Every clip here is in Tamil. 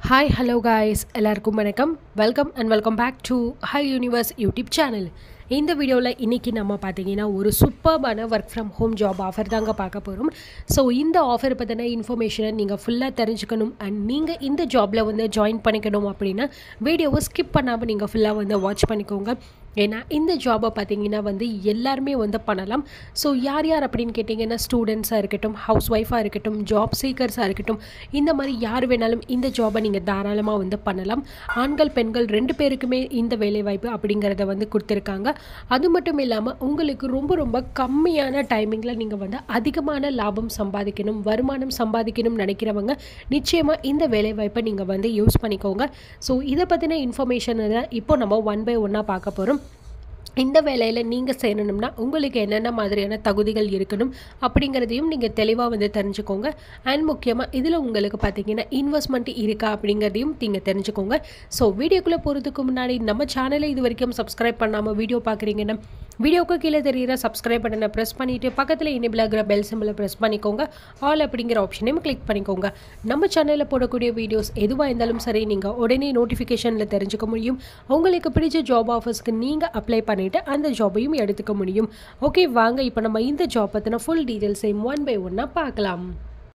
ஹாய் ஹலோ காய்ஸ் எல்லாருக்கும் வணக்கம் welcome and welcome back to Hi Universe YouTube channel இந்த வீடியோவில் இன்றைக்கி நம்ம பார்த்தீங்கன்னா ஒரு சூப்பர்பான work from home job offer தாங்க பார்க்க போகிறோம் ஸோ இந்த ஆஃபர் பற்றின இன்ஃபர்மேஷனை நீங்கள் ஃபுல்லாக தெரிஞ்சுக்கணும் அண்ட் நீங்கள் இந்த ஜாபில் வந்து ஜாயின் பண்ணிக்கணும் அப்படின்னா வீடியோவை ஸ்கிப் பண்ணாமல் நீங்கள் ஃபுல்லாக வந்து வாட்ச் பண்ணிக்கோங்க ஏன்னா இந்த ஜாபை பார்த்தீங்கன்னா வந்து எல்லாருமே வந்து பண்ணலாம் ஸோ யார் யார் அப்படின்னு கேட்டிங்கன்னா ஸ்டூடெண்ட்ஸாக இருக்கட்டும் ஹவுஸ் ஒய்ஃபாக இருக்கட்டும் ஜாப் சீக்கர்ஸாக இருக்கட்டும் இந்த மாதிரி யார் வேணாலும் இந்த ஜாபை நீங்கள் தாராளமாக வந்து பண்ணலாம் ஆண்கள் பெண்கள் ரெண்டு பேருக்குமே இந்த வேலைவாய்ப்பு அப்படிங்கிறத வந்து கொடுத்துருக்காங்க அது மட்டும் இல்லாமல் உங்களுக்கு ரொம்ப ரொம்ப கம்மியான டைமிங்கில் நீங்கள் வந்து அதிகமான லாபம் சம்பாதிக்கணும் வருமானம் சம்பாதிக்கணும் நினைக்கிறவங்க நிச்சயமாக இந்த வேலைவாய்ப்பை நீங்கள் வந்து யூஸ் பண்ணிக்கோங்க ஸோ இதை பற்றின இன்ஃபர்மேஷனை தான் இப்போ நம்ம ஒன் பை ஒன்னாக பார்க்க போகிறோம் இந்த வேலையில் நீங்கள் சேரணும்னா உங்களுக்கு என்னென்ன மாதிரியான தகுதிகள் இருக்கணும் அப்படிங்கிறதையும் நீங்கள் தெளிவாக வந்து தெரிஞ்சுக்கோங்க அண்ட் முக்கியமாக இதில் உங்களுக்கு பார்த்தீங்கன்னா இன்வெஸ்ட்மெண்ட் இருக்கா அப்படிங்கிறதையும் நீங்கள் தெரிஞ்சுக்கோங்க ஸோ வீடியோக்குள்ளே போகிறதுக்கு முன்னாடி நம்ம சேனலை இது வரைக்கும் சப்ஸ்கிரைப் பண்ணாமல் வீடியோ பார்க்குறீங்கன்னா வீடியோக்கு கீழே தெரிகிற சப்ஸ்கிரைப் பட்டனை ப்ரெஸ் பண்ணிவிட்டு பக்கத்தில் இனிபிள் ஆகிற பெல் சிம்பிளை ப்ரெஸ் பண்ணிக்கோங்க ஆல் அப்படிங்கிற ஆப்ஷனையும் கிளிக் பண்ணிக்கோங்க நம்ம சேனலில் போடக்கூடிய வீடியோஸ் எதுவாக இருந்தாலும் சரி நீங்கள் உடனே நோட்டிஃபிகேஷனில் தெரிஞ்சுக்க முடியும் உங்களுக்கு பிடிச்ச ஜாப் ஆஃபர்ஸ்க்கு நீங்கள் அப்ளை பண்ணிவிட்டு அந்த ஜாபையும் எடுத்துக்க முடியும் ஓகே வாங்க இப்போ நம்ம இந்த ஜாப் பற்றின ஃபுல் டீட்டெயில்ஸையும் ஒன் பை ஒன்னாக பார்க்கலாம்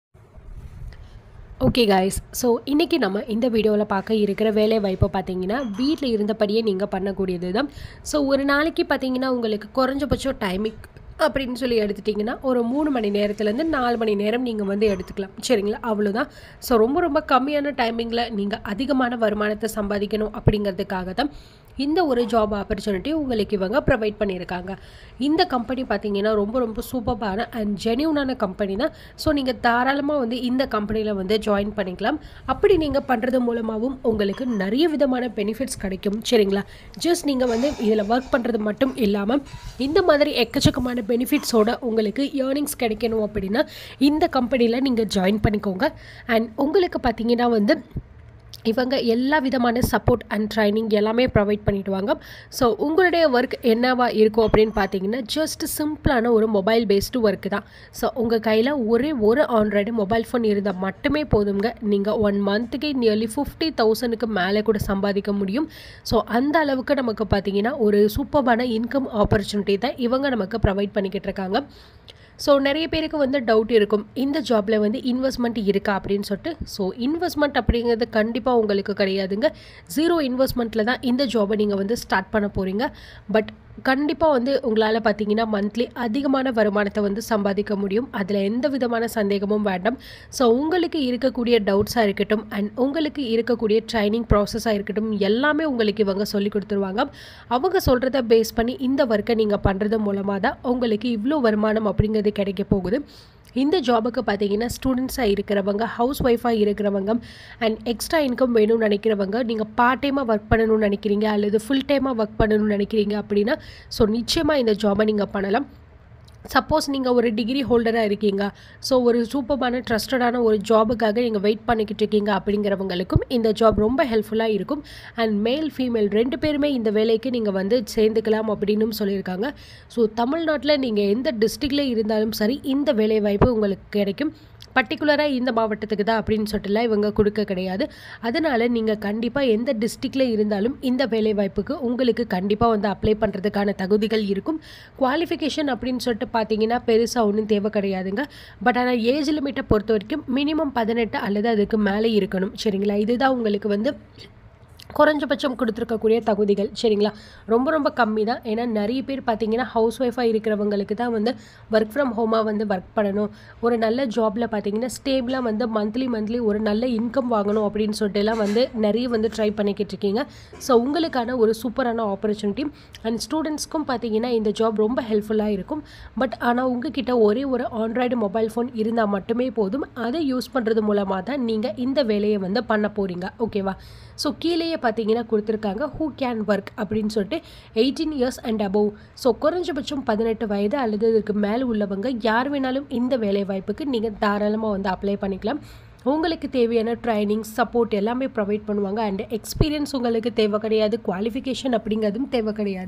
ஓகே காய்ஸ் ஸோ இன்றைக்கி நம்ம இந்த வீடியோவில் பார்க்க இருக்கிற வேலை வாய்ப்பை பார்த்தீங்கன்னா வீட்டில் இருந்தபடியே நீங்கள் பண்ணக்கூடியது தான் ஸோ ஒரு நாளைக்கு பார்த்தீங்கன்னா உங்களுக்கு குறைஞ்சபட்சம் டைமிங் அப்படின்னு சொல்லி எடுத்துட்டிங்கன்னா ஒரு மூணு மணி நேரத்துலேருந்து நாலு மணி நேரம் நீங்கள் வந்து எடுத்துக்கலாம் சரிங்களா அவ்வளோதான் ஸோ ரொம்ப ரொம்ப கம்மியான டைமிங்கில் நீங்கள் அதிகமான வருமானத்தை சம்பாதிக்கணும் அப்படிங்கிறதுக்காக தான் இந்த ஒரு ஜாப் ஆப்பர்ச்சுனிட்டி உங்களுக்கு இவங்க ப்ரொவைட் பண்ணியிருக்காங்க இந்த கம்பெனி பார்த்தீங்கன்னா ரொம்ப ரொம்ப சூப்பரான அண்ட் ஜென்யூனான கம்பெனி தான் ஸோ நீங்கள் தாராளமாக வந்து இந்த கம்பெனியில் வந்து ஜாயின் பண்ணிக்கலாம் அப்படி நீங்கள் பண்ணுறது மூலமாகவும் உங்களுக்கு நிறைய விதமான பெனிஃபிட்ஸ் கிடைக்கும் சரிங்களா ஜஸ்ட் நீங்கள் வந்து இதில் ஒர்க் பண்ணுறது மட்டும் இல்லாமல் இந்த மாதிரி எக்கச்சக்கமான பெனிஃபிட்ஸோட உங்களுக்கு ஏர்னிங்ஸ் கிடைக்கணும் அப்படின்னா இந்த கம்பெனியில் நீங்கள் ஜாயின் பண்ணிக்கோங்க அண்ட் உங்களுக்கு பார்த்தீங்கன்னா வந்து இவங்க எல்லா விதமான சப்போர்ட் அண்ட் ட்ரைனிங் எல்லாமே ப்ரொவைட் பண்ணிடுவாங்க ஸோ உங்களுடைய ஒர்க் என்னவா இருக்கும் அப்படின்னு பார்த்தீங்கன்னா ஜஸ்ட் சிம்பிளான ஒரு மொபைல் பேஸ்டு ஒர்க்கு தான் ஸோ உங்கள் கையில் ஒரே ஒரு ஆண்ட்ராய்டு மொபைல் ஃபோன் இருந்தால் மட்டுமே போதுங்க நீங்கள் ஒன் மந்த்துக்கே நியர்லி ஃபிஃப்டி தௌசண்ட்க்கு மேலே கூட சம்பாதிக்க முடியும் ஸோ அந்த அளவுக்கு நமக்கு பார்த்தீங்கன்னா ஒரு சூப்பரான இன்கம் ஆப்பர்ச்சுனிட்டி தான் இவங்க நமக்கு ப்ரொவைட் பண்ணிக்கிட்டு இருக்காங்க ஸோ நிறைய பேருக்கு வந்து டவுட் இருக்கும் இந்த ஜாபில் வந்து இன்வெஸ்ட்மெண்ட் இருக்கா அப்படின்னு சொல்லிட்டு ஸோ இன்வெஸ்ட்மெண்ட் அப்படிங்கிறது கண்டிப்பாக உங்களுக்கு கிடையாதுங்க ஜீரோ இன்வெஸ்ட்மெண்ட்டில் தான் இந்த ஜாபை நீங்கள் வந்து ஸ்டார்ட் பண்ண போகிறீங்க பட் கண்டிப்பாக வந்து உங்களால் பார்த்தீங்கன்னா மந்த்லி அதிகமான வருமானத்தை வந்து சம்பாதிக்க முடியும் அதில் எந்த விதமான சந்தேகமும் வேண்டாம் ஸோ உங்களுக்கு இருக்கக்கூடிய டவுட்ஸாக இருக்கட்டும் அண்ட் உங்களுக்கு இருக்கக்கூடிய ட்ரைனிங் ப்ராசஸாக இருக்கட்டும் எல்லாமே உங்களுக்கு இவங்க சொல்லி கொடுத்துருவாங்க அவங்க சொல்கிறத பேஸ் பண்ணி இந்த ஒர்க்கை நீங்கள் பண்ணுறது மூலமாக தான் உங்களுக்கு இவ்வளோ வருமானம் அப்படிங்கிறது கிடைக்க போகுது இந்த ஜாபுக்கு பார்த்தீங்கன்னா ஸ்டூடெண்ட்ஸாக இருக்கிறவங்க ஹவுஸ் ஒய்ஃபாக இருக்கிறவங்க அண்ட் எக்ஸ்ட்ரா இன்கம் வேணும்னு நினைக்கிறவங்க நீங்கள் பார்ட் டைமாக ஒர்க் பண்ணணும்னு நினைக்கிறீங்க அல்லது ஃபுல் டைமாக ஒர்க் பண்ணணும்னு நினைக்கிறீங்க அப்படின்னா ஸோ நிச்சயமாக இந்த ஜாபை நீங்கள் பண்ணலாம் சப்போஸ் நீங்கள் ஒரு டிகிரி ஹோல்டராக இருக்கீங்க ஸோ ஒரு சூப்பரான ட்ரஸ்டடான ஒரு ஜாபுக்காக நீங்கள் வெயிட் பண்ணிக்கிட்டு இருக்கீங்க அப்படிங்கிறவங்களுக்கும் இந்த ஜாப் ரொம்ப ஹெல்ப்ஃபுல்லாக இருக்கும் அண்ட் மேல் ஃபீமேல் ரெண்டு பேருமே இந்த வேலைக்கு நீங்கள் வந்து சேர்ந்துக்கலாம் அப்படின்னு சொல்லியிருக்காங்க ஸோ தமிழ்நாட்டில் நீங்கள் எந்த டிஸ்ட்ரிக்டில் இருந்தாலும் சரி இந்த வேலை வாய்ப்பு உங்களுக்கு கிடைக்கும் பர்டிகுலராக இந்த மாவட்டத்துக்கு தான் அப்படின்னு சொல்லிட்டுலாம் இவங்க கொடுக்க கிடையாது அதனால் நீங்கள் கண்டிப்பாக எந்த டிஸ்ட்ரிக்டில் இருந்தாலும் இந்த வேலை வாய்ப்புக்கு உங்களுக்கு கண்டிப்பாக வந்து அப்ளை பண்ணுறதுக்கான தகுதிகள் இருக்கும் குவாலிஃபிகேஷன் அப்படின்னு சொல்லிட்டு பார்த்தீங்கன்னா பெருசாக ஒன்றும் தேவை கிடையாதுங்க பட் ஆனால் ஏஜ் லிமிட்டை பொறுத்த வரைக்கும் மினிமம் பதினெட்டு அல்லது அதுக்கு மேலே இருக்கணும் சரிங்களா இதுதான் உங்களுக்கு வந்து குறைஞ்சபட்சம் கொடுத்துருக்கக்கூடிய தகுதிகள் சரிங்களா ரொம்ப ரொம்ப கம்மி தான் ஏன்னா நிறைய பேர் பார்த்தீங்கன்னா ஹவுஸ் ஒய்ஃபாக இருக்கிறவங்களுக்கு தான் வந்து ஒர்க் ஃப்ரம் ஹோமாக வந்து ஒர்க் பண்ணணும் ஒரு நல்ல ஜாபில் பார்த்தீங்கன்னா ஸ்டேபிளாக வந்து மந்த்லி மந்த்லி ஒரு நல்ல இன்கம் வாங்கணும் அப்படின்னு சொல்லிட்டு எல்லாம் வந்து நிறைய வந்து ட்ரை பண்ணிக்கிட்டு இருக்கீங்க ஸோ உங்களுக்கான ஒரு சூப்பரான ஆப்பர்ச்சுனிட்டி அண்ட் ஸ்டூடெண்ட்ஸ்க்கும் பார்த்தீங்கன்னா இந்த ஜாப் ரொம்ப ஹெல்ப்ஃபுல்லாக இருக்கும் பட் ஆனால் உங்ககிட்ட ஒரே ஒரு ஆண்ட்ராய்டு மொபைல் ஃபோன் இருந்தால் மட்டுமே போதும் அதை யூஸ் பண்ணுறது மூலமாக தான் நீங்கள் இந்த வேலையை வந்து பண்ண போகிறீங்க ஓகேவா ஸோ கீழேயே பார்த்தீங்கன்னா கொடுத்துருக்காங்க ஹூ கேன் ஒர்க் அப்படின்னு சொல்லிட்டு eighteen years and above so குறைஞ்சபட்சம் பதினெட்டு வயது அல்லது இதுக்கு மேலே உள்ளவங்க யார் வேணாலும் இந்த வேலை வாய்ப்புக்கு நீங்கள் தாராளமாக வந்து அப்ளை பண்ணிக்கலாம் உங்களுக்கு தேவையான ட்ரைனிங் சப்போர்ட் எல்லாமே ப்ரொவைட் பண்ணுவாங்க அண்ட் எக்ஸ்பீரியன்ஸ் உங்களுக்கு தேவை கிடையாது குவாலிஃபிகேஷன் அப்படிங்கிறதும் தேவை கிடையாது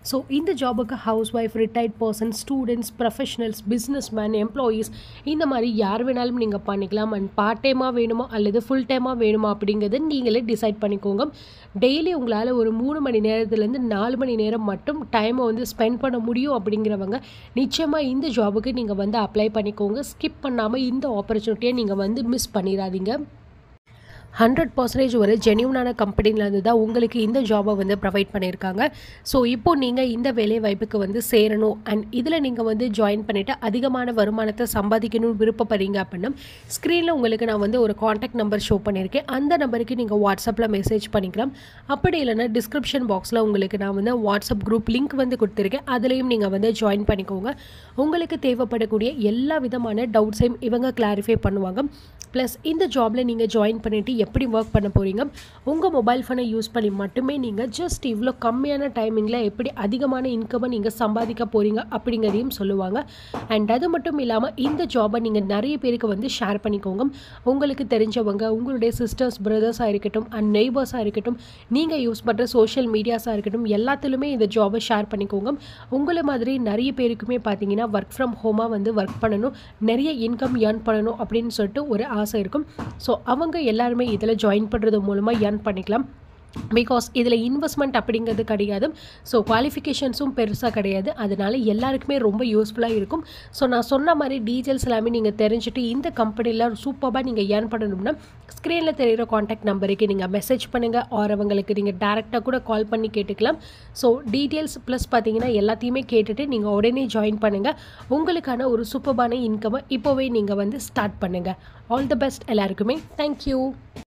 ஸோ இந்த ஜாபுக்கு housewife retired person students professionals businessman employees இந்த மாதிரி யார் வேணாலும் நீங்கள் பண்ணிக்கலாம் அண்ட் பார்ட் டைமாக வேணுமா அல்லது ஃபுல் டைமாக வேணுமா அப்படிங்கிறத நீங்களே டிசைட் பண்ணிக்கோங்க டெய்லி உங்களால் ஒரு மூணு மணி நேரத்துலேருந்து நாலு மணி நேரம் மட்டும் டைமை வந்து ஸ்பெண்ட் பண்ண முடியும் அப்படிங்கிறவங்க நிச்சயமாக இந்த ஜாபுக்கு நீங்கள் வந்து அப்ளை பண்ணிக்கோங்க ஸ்கிப் பண்ணாமல் இந்த ஆப்பர்ச்சுனிட்டியை நீங்கள் வந்து மிஸ் பண்ணிடாதீங்க ஹண்ட்ரட் பர்சன்டேஜ் ஒரு ஜென்யூனான கம்பெனிலேருந்து தான் உங்களுக்கு இந்த ஜாபை வந்து ப்ரொவைட் பண்ணியிருக்காங்க ஸோ இப்போ நீங்கள் இந்த வேலை வாய்ப்புக்கு வந்து சேரணும் அண்ட் இதில் நீங்கள் வந்து ஜாயின் பண்ணிவிட்டு அதிகமான வருமானத்தை சம்பாதிக்கணும்னு விருப்பப்படுறீங்க அப்படின்னா ஸ்க்ரீனில் உங்களுக்கு நான் வந்து ஒரு காண்டாக்ட் நம்பர் ஷோ பண்ணியிருக்கேன் அந்த நம்பருக்கு நீங்கள் வாட்ஸ்அப்பில் மெசேஜ் பண்ணிக்கலாம் அப்படி இல்லைன்னா டிஸ்கிரிப்ஷன் பாக்ஸில் உங்களுக்கு நான் வந்து வாட்ஸ்அப் குரூப் லிங்க் வந்து கொடுத்துருக்கேன் அதுலேயும் நீங்கள் வந்து ஜாயின் பண்ணிக்கோங்க உங்களுக்கு தேவைப்படக்கூடிய எல்லா விதமான டவுட்ஸையும் இவங்க கிளாரிஃபை பண்ணுவாங்க ப்ளஸ் இந்த ஜாபில் நீங்கள் ஜாயின் பண்ணிவிட்டு எப்படி ஒர்க் பண்ண போகிறீங்க உங்கள் மொபைல் ஃபோனை யூஸ் பண்ணி மட்டுமே நீங்கள் ஜஸ்ட் இவ்வளோ கம்மியான டைமிங்கில் எப்படி அதிகமான இன்கமை நீங்கள் சம்பாதிக்க போகிறீங்க அப்படிங்கிறதையும் சொல்லுவாங்க அண்ட் அது மட்டும் இல்லாமல் இந்த ஜாபை நீங்கள் நிறைய பேருக்கு வந்து ஷேர் பண்ணிக்கோங்க உங்களுக்கு தெரிஞ்சவங்க உங்களுடைய சிஸ்டர்ஸ் பிரதர்ஸாக இருக்கட்டும் அண்ட் நெய்பர்ஸாக இருக்கட்டும் நீங்கள் யூஸ் பண்ணுற சோஷியல் மீடியாஸாக இருக்கட்டும் எல்லாத்துலேயுமே இந்த ஜாபை ஷேர் பண்ணிக்கோங்க உங்களை மாதிரி நிறைய பேருக்குமே பார்த்தீங்கன்னா ஒர்க் ஃப்ரம் ஹோமாக வந்து ஒர்க் பண்ணணும் நிறைய இன்கம் ஏர்ன் பண்ணணும் அப்படின்னு சொல்லிட்டு ஒரு ஆசை இருக்கும் ஸோ அவங்க எல்லாருமே இதில் ஜாயின் பண்ணுறது மூலமாக ஏர்ன் பண்ணிக்கலாம் பிகாஸ் இதில் இன்வெஸ்ட்மெண்ட் அப்படிங்கிறது கிடையாது ஸோ குவாலிஃபிகேஷன்ஸும் பெருசாக கிடையாது அதனால எல்லாருக்குமே ரொம்ப யூஸ்ஃபுல்லாக இருக்கும் ஸோ நான் சொன்ன மாதிரி டீட்டெயில்ஸ் எல்லாமே நீங்கள் தெரிஞ்சுட்டு இந்த கம்பெனியில் சூப்பராக நீங்கள் ஏர்ன் பண்ணணும்னா ஸ்க்ரீனில் தெரிகிற காண்டாக்ட் நம்பருக்கு நீங்கள் மெசேஜ் பண்ணுங்கள் ஆர் அவங்களுக்கு நீங்கள் டேரெக்டாக கூட கால் பண்ணி கேட்டுக்கலாம் ஸோ டீட்டெயில்ஸ் ப்ளஸ் பார்த்தீங்கன்னா எல்லாத்தையுமே கேட்டுட்டு நீங்கள் உடனே ஜாயின் பண்ணுங்கள் உங்களுக்கான ஒரு சூப்பரான இன்கமை இப்போவே நீங்கள் வந்து ஸ்டார்ட் பண்ணுங்கள் ஆல் தி பெஸ்ட் எல்லாருக்குமே தேங்க்யூ